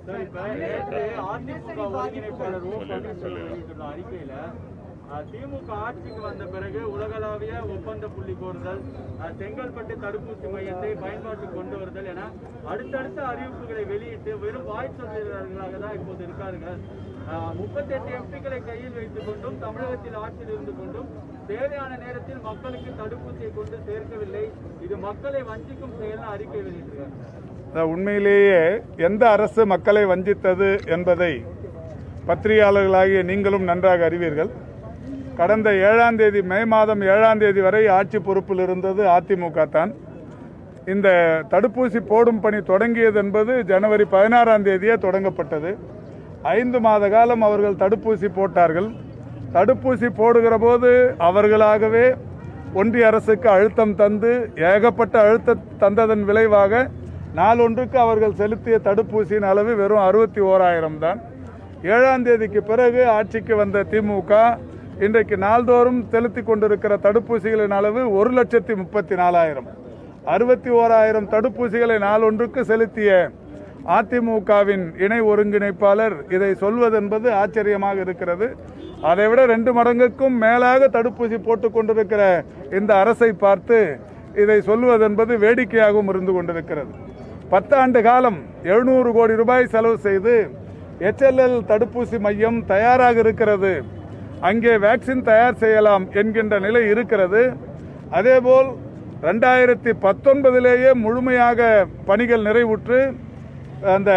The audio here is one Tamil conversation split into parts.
சார், இப்ப நேற்று அதிமுக ஒருங்கிணைப்பாளர் ஓ பன்னீர்செல்வம் வெளியிட்டுள்ள அறிக்கையில அஹ், திமுக ஆட்சிக்கு வந்த பிறகு உலகளாவிய ஒப்பந்த புள்ளி கோருதல் அஹ், செங்கல்பட்டு தடுப்பூசி மையத்தை பயன்பாட்டுக்கு கொண்டு வருதல் என அடுத்தடுத்த அறிவிப்புகளை வெளியிட்டு வெறும் வாய் சொல்வீரர்களாக தான் இப்போது இருக்கார்கள் முப்பத்தெட்டு எம்பிக்களை கையில் வைத்துக் கொண்டும் தமிழகத்தில் ஆட்சியில் இருந்து கொண்டும் தேவையான நேரத்தில் மக்களுக்கு தடுப்பூசியை கொண்டு சேர்க்கவில்லை இது மக்களை வஞ்சிக்கும் செயல் அறிக்கை வெளியிட்டிருக்காங்க அதான் உண்மையிலேயே எந்த அரசு மக்களை வஞ்சித்தது என்பதை பத்திரிகையாளர்களாகிய நீங்களும் நன்றாக அறிவீர்கள் கடந்த ஏழாம் தேதி மே மாதம் ஏழாம் தேதி வரை ஆட்சி பொறுப்பில் இருந்தது அதிமுக தான் இந்த தடுப்பூசி போடும் பணி தொடங்கியது என்பது ஜனவரி பதினாறாம் தேதியே தொடங்கப்பட்டது ஐந்து மாத காலம் அவர்கள் தடுப்பூசி போட்டார்கள் தடுப்பூசி போடுகிற போது அவர்களாகவே ஒன்றிய அரசுக்கு அழுத்தம் தந்து ஏகப்பட்ட அழுத்த தந்ததன் விளைவாக நாளொன்றுக்கு அவர்கள் செலுத்திய தடுப்பூசியின் அளவு வெறும் அறுபத்தி ஓராயிரம் தான் ஏழாம் தேதிக்கு பிறகு ஆட்சிக்கு வந்த திமுக இன்றைக்கு நாள்தோறும் செலுத்தி கொண்டிருக்கிற தடுப்பூசிகளின் அளவு ஒரு லட்சத்தி முப்பத்தி நாலாயிரம் அறுபத்தி ஓராயிரம் தடுப்பூசிகளை நாளொன்றுக்கு செலுத்திய அதிமுகவின் இணை ஒருங்கிணைப்பாளர் இதை சொல்வதென்பது ஆச்சரியமாக இருக்கிறது அதைவிட ரெண்டு மடங்குக்கும் மேலாக தடுப்பூசி போட்டுக் கொண்டிருக்கிற இந்த அரசை பார்த்து இதை சொல்வதென்பது வேடிக்கையாகவும் இருந்து கொண்டிருக்கிறது பத்தாண்டு காலம் எழுநூறு கோடி ரூபாய் செலவு செய்து எச்எல்எல் தடுப்பூசி மையம் தயாராக இருக்கிறது அங்கே வேக்சின் தயார் செய்யலாம் என்கின்ற நிலை இருக்கிறது அதேபோல் ரெண்டாயிரத்தி பத்தொன்பதிலேயே முழுமையாக பணிகள் நிறைவுற்று அந்த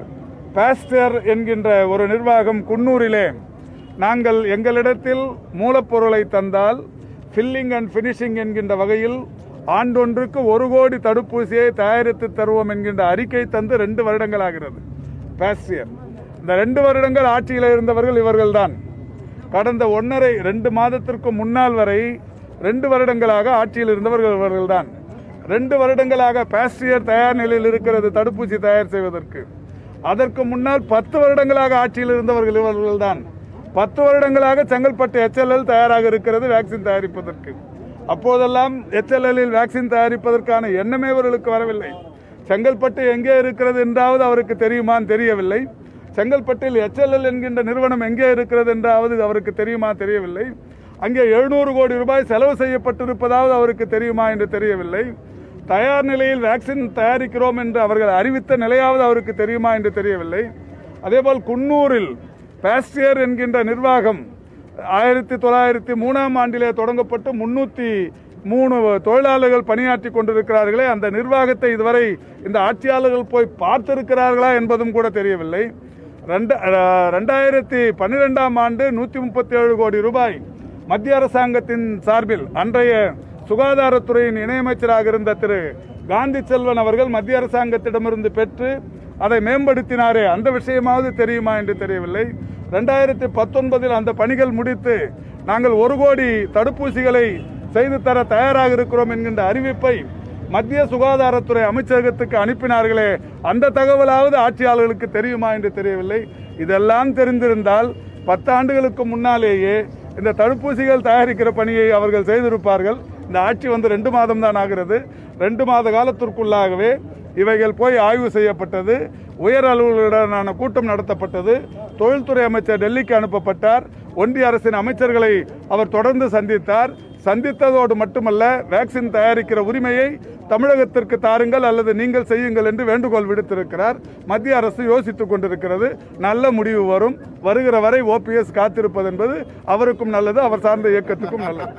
பாஸ்டர் என்கின்ற ஒரு நிர்வாகம் குன்னூரிலே நாங்கள் எங்களிடத்தில் மூலப்பொருளை தந்தால் ஃபில்லிங் அண்ட் ஃபினிஷிங் என்கின்ற வகையில் ஆண்டொன்றுக்கு ஒரு கோடி தடுப்பூசியை தயாரித்து தருவோம் என்கின்ற அறிக்கை தந்து ரெண்டு வருடங்கள் ஆகிறது பாஸ்டியர் இந்த ரெண்டு வருடங்கள் ஆட்சியில் இருந்தவர்கள் இவர்கள்தான் கடந்த ஒன்றரை ரெண்டு மாதத்திற்கு முன்னால் வரை ரெண்டு வருடங்களாக ஆட்சியில் இருந்தவர்கள் இவர்கள்தான் ரெண்டு வருடங்களாக பாஸ்டியர் தயார் நிலையில் இருக்கிறது தடுப்பூசி தயார் செய்வதற்கு அதற்கு முன்னால் பத்து வருடங்களாக ஆட்சியில் இருந்தவர்கள் இவர்கள்தான் பத்து வருடங்களாக செங்கல்பட்டு எச்எல்எல் தயாராக இருக்கிறது வேக்சின் தயாரிப்பதற்கு அப்போதெல்லாம் எச்எல்எல்லில் வேக்சின் தயாரிப்பதற்கான எண்ணமே அவர்களுக்கு வரவில்லை செங்கல்பட்டு எங்கே இருக்கிறது என்றாவது அவருக்கு தெரியுமான்னு தெரியவில்லை செங்கல்பட்டில் எச்எல்எல் என்கின்ற நிறுவனம் எங்கே இருக்கிறது என்றாவது அவருக்கு தெரியுமா தெரியவில்லை அங்கே எழுநூறு கோடி ரூபாய் செலவு செய்யப்பட்டிருப்பதாவது அவருக்கு தெரியுமா என்று தெரியவில்லை தயார் நிலையில் வேக்சின் தயாரிக்கிறோம் என்று அவர்கள் அறிவித்த நிலையாவது அவருக்கு தெரியுமா என்று தெரியவில்லை அதேபோல் குன்னூரில் பாஸ்டியர் என்கின்ற நிர்வாகம் ஆயிரத்தி தொள்ளாயிரத்தி மூணாம் ஆண்டிலே தொடங்கப்பட்டு முன்னூத்தி மூணு தொழிலாளர்கள் பணியாற்றி கொண்டிருக்கிறார்களே அந்த நிர்வாகத்தை இதுவரை இந்த ஆட்சியாளர்கள் போய் பார்த்திருக்கிறார்களா என்பதும் கூட தெரியவில்லை ரெண்ட- அஹ், ரெண்டாயிரத்தி பன்னிரெண்டாம் ஆண்டு நூத்தி முப்பத்தி ஏழு கோடி ரூபாய் மத்திய அரசாங்கத்தின் சார்பில் அன்றைய சுகாதாரத்துறையின் இணையமைச்சராக இருந்த திரு காந்தி செல்வன் அவர்கள் மத்திய அரசாங்கத்திடமிருந்து பெற்று அதை மேம்படுத்தினாரே அந்த விஷயமாவது தெரியுமா என்று தெரியவில்லை ரெண்டாயிரத்தி பத்தொன்பதில் அந்த பணிகள் முடித்து நாங்கள் ஒரு கோடி தடுப்பூசிகளை செய்து தர தயாராக இருக்கிறோம் என்கின்ற அறிவிப்பை மத்திய சுகாதாரத்துறை அமைச்சகத்துக்கு அனுப்பினார்களே அந்த தகவலாவது ஆட்சியாளர்களுக்கு தெரியுமா என்று தெரியவில்லை இதெல்லாம் தெரிந்திருந்தால் பத்தாண்டுகளுக்கு முன்னாலேயே இந்த தடுப்பூசிகள் தயாரிக்கிற பணியை அவர்கள் செய்திருப்பார்கள் இந்த ஆட்சி வந்து ரெண்டு மாதம் தான் ஆகிறது ரெண்டு மாத காலத்திற்குள்ளாகவே இவைகள் போய் ஆய்வு செய்யப்பட்டது உயர் அலுவலருடனான கூட்டம் நடத்தப்பட்டது தொழில்துறை அமைச்சர் டெல்லிக்கு அனுப்பப்பட்டார் ஒன்றிய அரசின் அமைச்சர்களை அவர் தொடர்ந்து சந்தித்தார் சந்தித்ததோடு மட்டுமல்ல வேக்சின் தயாரிக்கிற உரிமையை தமிழகத்திற்கு தாருங்கள் அல்லது நீங்கள் செய்யுங்கள் என்று வேண்டுகோள் விடுத்திருக்கிறார் மத்திய அரசு யோசித்துக் கொண்டிருக்கிறது நல்ல முடிவு வரும் வருகிற வரை ஓபிஎஸ் காத்திருப்பது என்பது அவருக்கும் நல்லது அவர் சார்ந்த இயக்கத்துக்கும் நல்லது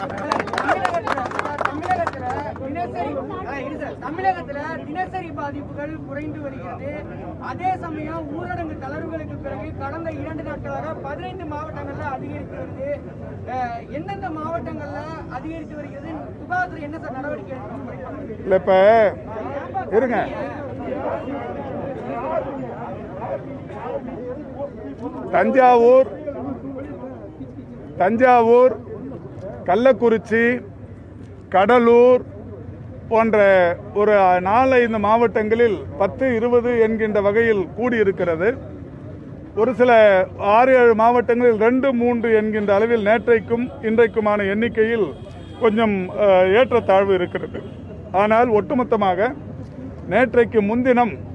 தமிழகத்துல தினசரி ஆ, இரு சார். தமிழகத்துல தினசரி பாதிப்புகள் குறைந்து வருகிறது அதே சமயம் ஊரடங்கு தளர்வுகளுக்கு பிறகு கடந்த இரண்டு நாட்களாக பதினைந்து மாவட்டங்கள்ல அதிகரித்து வருது அஹ், எந்தெந்த மாவட்டங்கள்ல அதிகரித்து வருகிறது சுகாதாரத்துறை என்ன சார் நடவடிக்கை எடுக்கணும் குறைப்பாங்க? இல்ல இப்ப இருங்க தஞ்சாவூர் தஞ்சாவூர் கள்ளக்குறிச்சி கடலூர் போன்ற ஒரு நாலு ஐந்து மாவட்டங்களில் பத்து இருபது என்கின்ற வகையில் கூடியிருக்கிறது ஒரு சில ஆறு ஏழு மாவட்டங்களில் ரெண்டு மூன்று என்கின்ற அளவில் நேற்றைக்கும் இன்றைக்குமான எண்ணிக்கையில் கொஞ்சம் அஹ், ஏற்றத்தாழ்வு இருக்கிறது ஆனால் ஒட்டுமொத்தமாக நேற்றைக்கு முன்தினம்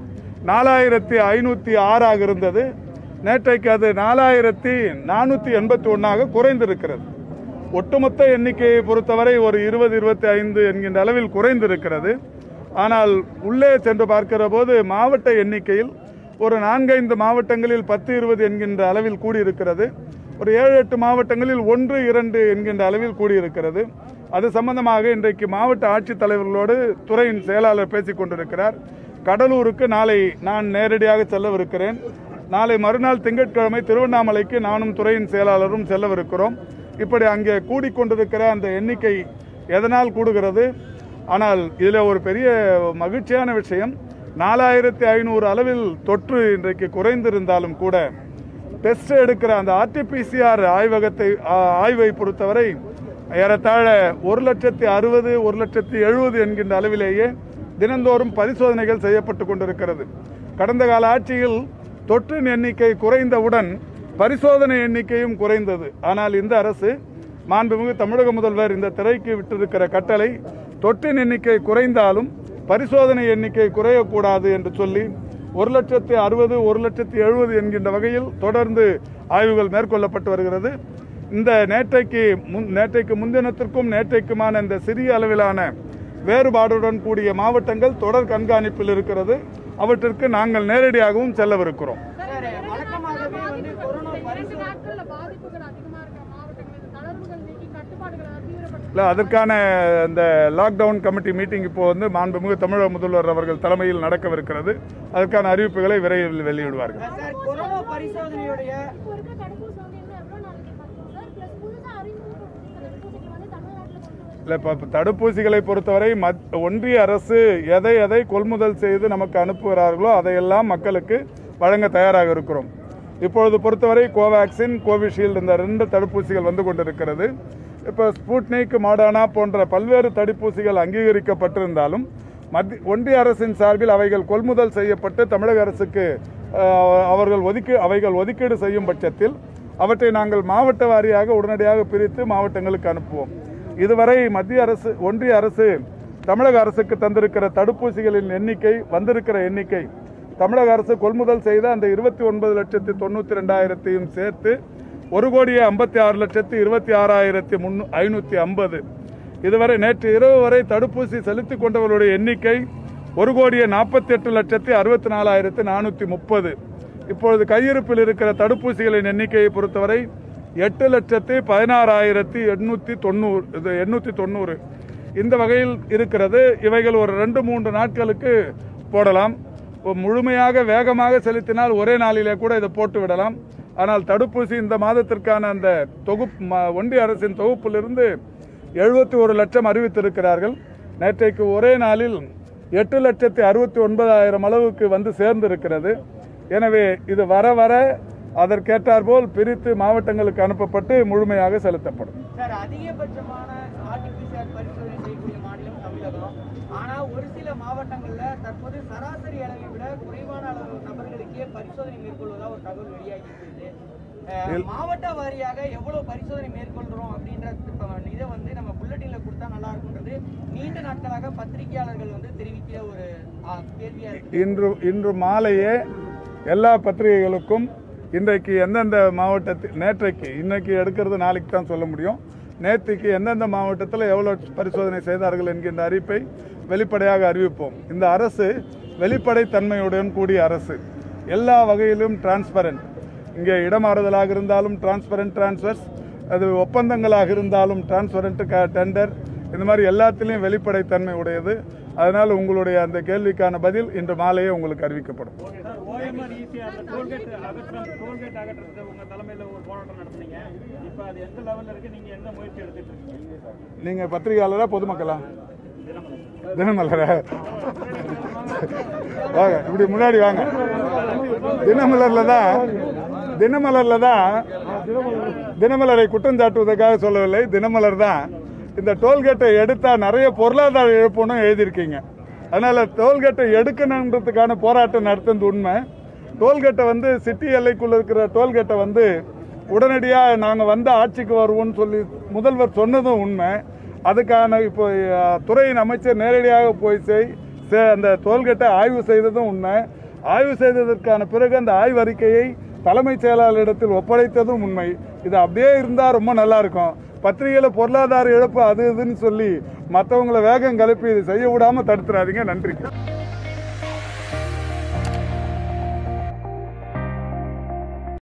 நாலாயிரத்தி ஐநூற்றி ஆறாக இருந்தது நேற்றைக்கு அது நாலாயிரத்தி நானூற்றி எண்பத்தி ஒன்றாக குறைந்திருக்கிறது ஒட்டுமொத்த எண்ணிக்கையை பொறுத்தவரை ஒரு இருபது இருபத்தி ஐந்து என்கின்ற அளவில் குறைந்திருக்கிறது ஆனால் உள்ளே சென்று பார்க்கிற போது மாவட்ட எண்ணிக்கையில் ஒரு நான்கைந்து மாவட்டங்களில் பத்து இருபது என்கின்ற அளவில் கூடியிருக்கிறது ஒரு ஏழு எட்டு மாவட்டங்களில் ஒன்று இரண்டு என்கின்ற அளவில் கூடியிருக்கிறது அது சம்பந்தமாக இன்றைக்கு மாவட்ட ஆட்சித்தலைவர்களோடு துறையின் செயலாளர் பேசிக் கொண்டிருக்கிறார் கடலூருக்கு நாளை நான் நேரடியாக செல்லவிருக்கிறேன் நாளை மறுநாள் திங்கட்கிழமை திருவண்ணாமலைக்கு நானும் துறையின் செயலாளரும் செல்லவிருக்கிறோம் இப்படி அங்கே கூடிக்கொண்டிருக்கிற அந்த எண்ணிக்கை எதனால் கூடுகிறது ஆனால் இதில் ஒரு பெரிய மகிழ்ச்சியான விஷயம் நாலாயிரத்தி ஐநூறு அளவில் தொற்று இன்றைக்கு குறைந்திருந்தாலும் கூட டெஸ்ட் எடுக்கிற அந்த ஆர்டிபிசிஆர் ஆய்வகத்தை ஆ, ஆய்வை பொறுத்தவரை ஏறத்தாழ ஒரு லட்சத்தி அறுபது ஒரு லட்சத்தி எழுபது என்கின்ற அளவிலேயே தினந்தோறும் பரிசோதனைகள் செய்யப்பட்டு கொண்டிருக்கிறது கடந்த கால ஆட்சியில் தொற்றின் எண்ணிக்கை குறைந்தவுடன் பரிசோதனை எண்ணிக்கையும் குறைந்தது ஆனால் இந்த அரசு மாண்புமிகு தமிழக முதல்வர் இந்த திரைக்கு விட்டிருக்கிற கட்டளை தொற்றின் எண்ணிக்கை குறைந்தாலும் பரிசோதனை எண்ணிக்கை குறையக்கூடாது என்று சொல்லி ஒரு லட்சத்தி அறுபது ஒரு லட்சத்தி எழுபது என்கின்ற வகையில் தொடர்ந்து ஆய்வுகள் மேற்கொள்ளப்பட்டு வருகிறது இந்த நேற்றைக்கு முன் நேற்றைக்கு முன்தினத்திற்கும் நேற்றைக்குமான இந்த சிறிய அளவிலான வேறுபாடுடன் கூடிய மாவட்டங்கள் தொடர் கண்காணிப்பில் இருக்கிறது அவற்றிற்கு நாங்கள் நேரடியாகவும் செல்லவிருக்கிறோம் சார் வழக்கமாகவே வந்து கொரோனா இரண்டு பரிசோதனை நாட்கள்ல பாதிப்புகள் அதிகமா இருக்கிற மாவட்டங்கள் இந்த தளர்வுகள் நீக்கி கட்டுப்பாடுகளை தீவிரப்படுத்த இல்லை அதற்கான இந்த லாக்டவுன் கமிட்டி மீட்டிங் இப்போ வந்து மாண்புமிகு தமிழக முதல்வர் அவர்கள் தலைமையில் நடக்கவிருக்கிறது அதற்கான அறிவிப்புகளை விரைவில் வெளியிடுவார்கள் சார் கொரோனா பரிசோதனையுடைய இப்போ இருக்க தடுப்பூசி வந்து இன்னும் எவ்வளவு நாளைக்கு பத்தும் சார் பிளஸ் புதுசா அறிமுகப்படுத்திருக்கிற தடுப்பூசிகள் வந்து தமிழ்நாட்டில் கொண்டு வந்து இல்லை இப்போ தடுப்பூசிகளை பொறுத்தவரை மத் ஒன்றிய அரசு எதை எதை கொள்முதல் செய்து நமக்கு அனுப்புகிறார்களோ அதையெல்லாம் மக்களுக்கு வழங்க தயாராக இருக்கிறோம் இப்பொழுது பொறுத்தவரை கோவேக்சின் கோவிஷீல்டு இந்த ரெண்டு தடுப்பூசிகள் வந்து கொண்டிருக்கிறது இப்போ ஸ்புட்னிக் மாடர்னா போன்ற பல்வேறு தடுப்பூசிகள் அங்கீகரிக்கப்பட்டிருந்தாலும் மத்திய ஒன்றிய அரசின் சார்பில் அவைகள் கொள்முதல் செய்யப்பட்டு தமிழக அரசுக்கு அஹ், அவர்கள் ஒதுக்கி அவைகள் ஒதுக்கீடு செய்யும் பட்சத்தில் அவற்றை நாங்கள் மாவட்ட வாரியாக உடனடியாக பிரித்து மாவட்டங்களுக்கு அனுப்புவோம் இதுவரை மத்திய அரசு ஒன்றிய அரசு தமிழக அரசுக்கு தந்திருக்கிற தடுப்பூசிகளின் எண்ணிக்கை வந்திருக்கிற எண்ணிக்கை தமிழக அரசு கொள்முதல் செய்த அந்த இருபத்தி ஒன்பது லட்சத்தி தொண்ணூற்றி ரெண்டாயிரத்தையும் சேர்த்து ஒரு கோடியே ஐம்பத்தி ஆறு லட்சத்தி இருபத்தி ஆறாயிரத்தி முன்னூ ஐநூற்றி ஐம்பது இதுவரை நேற்று இரவு வரை தடுப்பூசி செலுத்திக் கொண்டவர்களுடைய எண்ணிக்கை ஒரு கோடியே நாற்பத்தி எட்டு லட்சத்தி அறுபத்தி நாலாயிரத்தி நானூற்றி முப்பது இப்பொழுது கையிருப்பில் இருக்கிற தடுப்பூசிகளின் எண்ணிக்கையை பொறுத்தவரை எட்டு லட்சத்தி பதினாறாயிரத்தி எண்ணூற்றி தொண்ணூறு இது எண்ணூற்றி தொண்ணூறு இந்த வகையில் இருக்கிறது இவைகள் ஒரு ரெண்டு மூன்று நாட்களுக்கு போடலாம் ஒரு முழுமையாக வேகமாக செலுத்தினால் ஒரே நாளிலே கூட இதை போட்டு விடலாம் ஆனால் தடுப்பூசி இந்த மாதத்திற்கான அந்த தொகுப்பு ம- ஒன்றிய அரசின் தொகுப்பிலிருந்து எழுபத்தி ஒரு லட்சம் அறிவித்திருக்கிறார்கள் நேற்றைக்கு ஒரே நாளில் எட்டு லட்சத்தி அறுபத்தி ஒன்பதாயிரம் அளவுக்கு வந்து சேர்ந்திருக்கிறது எனவே இது வர வர அதற்கேற்றாற்போல் பிரித்து மாவட்டங்களுக்கு அனுப்பப்பட்டு முழுமையாக செலுத்தப்படும் சார் அதிகபட்சமான ஆர்டிபிசிஆர் பரிசோதனை செய்யக்கூடிய மாநிலம் தமிழகம் ஆனா ஒரு சில மாவட்டங்கள்ல தற்போது சராசரி அளவை விட குறைவான அளவு நபர்களுக்கே பரிசோதனை மேற்கொள்வதா ஒரு தகவல் வெளியாகி இருக்குது அஹ், மாவட்ட வாரியாக எவ்வளவு பரிசோதனை மேற்கொள்றோம் அப்படின்ற இப்ப இதை வந்து நம்ம புல்லட்டின்ல கொடுத்தா நல்லா இருக்கும்ன்றது நீண்ட நாட்களாக பத்திரிகையாளர்கள் வந்து தெரிவிக்கிற ஒரு ஆ, கேள்வியா இருக்கு இன்று இன்று மாலையே எல்லா பத்திரிகைகளுக்கும் இன்றைக்கு எந்தெந்த மாவட்டத்தில் நேற்றைக்கு இன்னைக்கு எடுக்கிறது நாளைக்கு தான் சொல்ல முடியும் நேற்றுக்கு எந்தெந்த மாவட்டத்தில் எவ்வளோ பரிசோதனை செய்தார்கள் என்கின்ற அறிவிப்பை வெளிப்படையாக அறிவிப்போம் இந்த அரசு வெளிப்படைத்தன்மையுடன் கூடிய அரசு எல்லா வகையிலும் டிரான்ஸ்பரண்ட் இங்கே இடமாறுதலாக இருந்தாலும் டிரான்ஸ்பரண்ட் டிரான்ஸ்ஃபர்ஸ் அது ஒப்பந்தங்களாக இருந்தாலும் டிரான்ஸ்பரண்ட் டெண்டர் இந்த மாதிரி எல்லாத்திலையும் வெளிப்படைத்தன்மை உடையது அதனால் உங்களுடைய அந்த கேள்விக்கான பதில் இன்று மாலையே உங்களுக்கு அறிவிக்கப்படும் ஓஎம்ஆர் ஈஸியா அந்த டோல்கேட் அகற்றம் டோல்கேட் அகற்றத்தை உங்க தலைமையில ஒரு போராட்டம் நடத்துனீங்க இப்ப அது எந்த லெவல்ல இருக்கு நீங்க எந்த முயற்சி எடுத்துட்டு இருக்கீங்க நீங்கள் பத்திரிகையாளரா பொதுமக்களா தினமலரா வாங்க இப்படி முன்னாடி வாங்க தினமலர்ல தான் தினமலர்ல தான் தினமலரை குற்றம் சாட்டுவதற்காக சொல்லவில்லை தினமலர் தான் இந்த டோல்கேட்டை எடுத்தா நிறைய பொருளாதார இழப்புன்னு எழுதியிருக்கீங்க அதனால டோல்கேட்டை எடுக்கணுன்றதுக்கான போராட்டம் நடத்துனது உண்மை டோல்கேட்டை வந்து சிட்டி எல்லைக்குள்ள இருக்கிற டோல்கேட்டை வந்து உடனடியாக நாங்கள் வந்து ஆட்சிக்கு வருவோம்னு சொல்லி முதல்வர் சொன்னதும் உண்மை அதுக்கான இப்போ அஹ், துறையின் அமைச்சர் நேரடியாக போய் செய் சே- அந்த டோல்கேட்டை ஆய்வு செய்ததும் உண்மை ஆய்வு செய்ததற்கான பிறகு அந்த ஆய்வறிக்கையை தலைமைச் செயலாளரிடத்தில் ஒப்படைத்ததும் உண்மை இது அப்படியே இருந்தா ரொம்ப நல்லா இருக்கும் பத்திரிகையில பொருளாதார இழப்பு அது இதுன்னு சொல்லி மற்றவங்களை வேகம் கலப்பி இது செய்ய விடாம தடுத்துறாதீங்க நன்றி